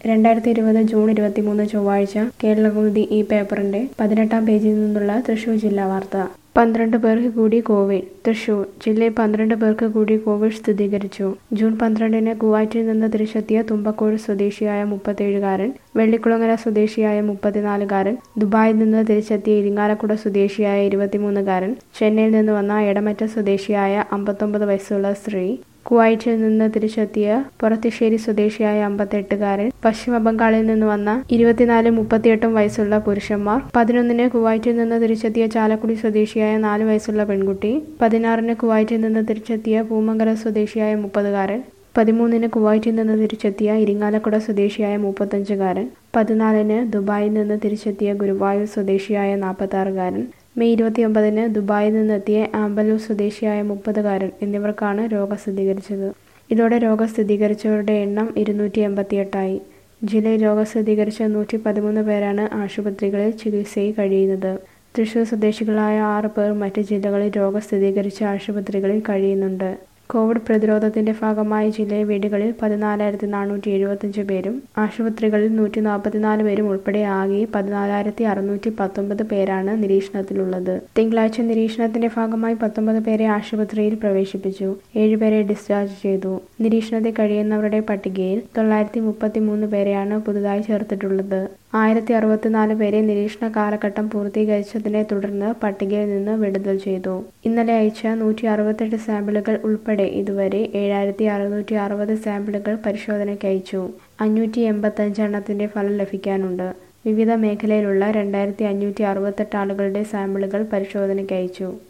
രണ്ടായിരത്തി ഇരുപത് ജൂൺ ഇരുപത്തിമൂന്ന് ചൊവ്വാഴ്ച കേരളകൗമുദി ഈ പേപ്പറിന്റെ പതിനെട്ടാം പേജിൽ നിന്നുള്ള തൃശൂർ ജില്ലാ വാർത്ത പന്ത്രണ്ട് പേർക്ക് കൂടി കോവിഡ് തൃശൂർ ജില്ലയിൽ പന്ത്രണ്ട് പേർക്ക് കൂടി കോവിഡ് സ്ഥിരീകരിച്ചു ജൂൺ പന്ത്രണ്ടിന് കുവൈറ്റിൽ നിന്ന് തിരിച്ചെത്തിയ തുമ്പക്കോട് സ്വദേശിയായ മുപ്പത്തേഴുകാരൻ വെള്ളിക്കുളങ്ങര സ്വദേശിയായ മുപ്പത്തിനാലുകാരൻ ദുബായിൽ നിന്ന് തിരിച്ചെത്തിയ ഇരിങ്ങാലക്കുട സ്വദേശിയായ ഇരുപത്തിമൂന്നുകാരൻ ചെന്നൈയിൽ നിന്ന് വന്ന എടമറ്റ സ്വദേശിയായ അമ്പത്തൊമ്പത് വയസ്സുള്ള സ്ത്രീ കുവൈറ്റിൽ നിന്ന് തിരിച്ചെത്തിയ പുറത്തിശ്ശേരി സ്വദേശിയായ അമ്പത്തെട്ടുകാരൻ പശ്ചിമ ബംഗാളിൽ നിന്ന് വന്ന ഇരുപത്തിനാല് മുപ്പത്തിയെട്ടും വയസ്സുള്ള പുരുഷന്മാർ പതിനൊന്നിന് കുവൈറ്റിൽ നിന്ന് തിരിച്ചെത്തിയ ചാലക്കുടി സ്വദേശിയായ നാല് വയസ്സുള്ള പെൺകുട്ടി പതിനാറിന് കുവൈറ്റിൽ നിന്ന് തിരിച്ചെത്തിയ പൂമംഗലം സ്വദേശിയായ മുപ്പതുകാരൻ പതിമൂന്നിന് കുവൈറ്റിൽ നിന്ന് തിരിച്ചെത്തിയ ഇരിങ്ങാലക്കുട സ്വദേശിയായ മുപ്പത്തഞ്ചുകാരൻ പതിനാലിന് ദുബായിൽ നിന്ന് തിരിച്ചെത്തിയ ഗുരുവായൂർ സ്വദേശിയായ നാൽപ്പത്താറുകാരൻ മെയ് ഇരുപത്തിയൊമ്പതിന് ദുബായിൽ നിന്നെത്തിയ ആമ്പലൂർ സ്വദേശിയായ മുപ്പതുകാരൻ എന്നിവർക്കാണ് രോഗം സ്ഥിരീകരിച്ചത് ഇതോടെ രോഗം സ്ഥിരീകരിച്ചവരുടെ എണ്ണം ഇരുന്നൂറ്റി എൺപത്തിയെട്ടായി ജില്ലയിൽ രോഗം സ്ഥിരീകരിച്ച നൂറ്റി പതിമൂന്ന് പേരാണ് ആശുപത്രികളിൽ ചികിത്സയിൽ കഴിയുന്നത് തൃശൂർ സ്വദേശികളായ ആറ് പേർ മറ്റ് ജില്ലകളിൽ രോഗം സ്ഥിരീകരിച്ച ആശുപത്രികളിൽ കഴിയുന്നുണ്ട് കോവിഡ് പ്രതിരോധത്തിന്റെ ഭാഗമായി ജില്ലയിൽ വീടുകളിൽ പതിനാലായിരത്തി നാനൂറ്റി എഴുപത്തഞ്ച് പേരും ആശുപത്രികളിൽ നൂറ്റി നാൽപ്പത്തിനാല് പേരും ഉൾപ്പെടെ ആകെ പതിനാലായിരത്തി അറുന്നൂറ്റി പത്തൊമ്പത് പേരാണ് നിരീക്ഷണത്തിലുള്ളത് തിങ്കളാഴ്ച നിരീക്ഷണത്തിന്റെ ഭാഗമായി പത്തൊമ്പത് പേരെ ആശുപത്രിയിൽ പ്രവേശിപ്പിച്ചു ഏഴുപേരെ ഡിസ്ചാർജ് ചെയ്തു നിരീക്ഷണത്തിൽ കഴിയുന്നവരുടെ പട്ടികയിൽ തൊള്ളായിരത്തി മുപ്പത്തി മൂന്ന് പേരെയാണ് പുതുതായി ചേർത്തിട്ടുള്ളത് ആയിരത്തി അറുപത്തിനാല് പേരെ നിരീക്ഷണ കാലഘട്ടം പൂർത്തീകരിച്ചതിനെ തുടർന്ന് പട്ടികയിൽ നിന്ന് വിടുതൽ ചെയ്തു ഇന്നലെ അയച്ച നൂറ്റി അറുപത്തെട്ട് സാമ്പിളുകൾ ഉൾപ്പെടെ ഇതുവരെ ഏഴായിരത്തി അറുന്നൂറ്റി അറുപത് സാമ്പിളുകൾ പരിശോധനയ്ക്ക് അയച്ചു അഞ്ഞൂറ്റി എൺപത്തഞ്ച് എണ്ണത്തിന്റെ ഫലം ലഭിക്കാനുണ്ട് വിവിധ മേഖലയിലുള്ള രണ്ടായിരത്തി അഞ്ഞൂറ്റി അറുപത്തെട്ട് ആളുകളുടെ സാമ്പിളുകൾ പരിശോധനയ്ക്ക് അയച്ചു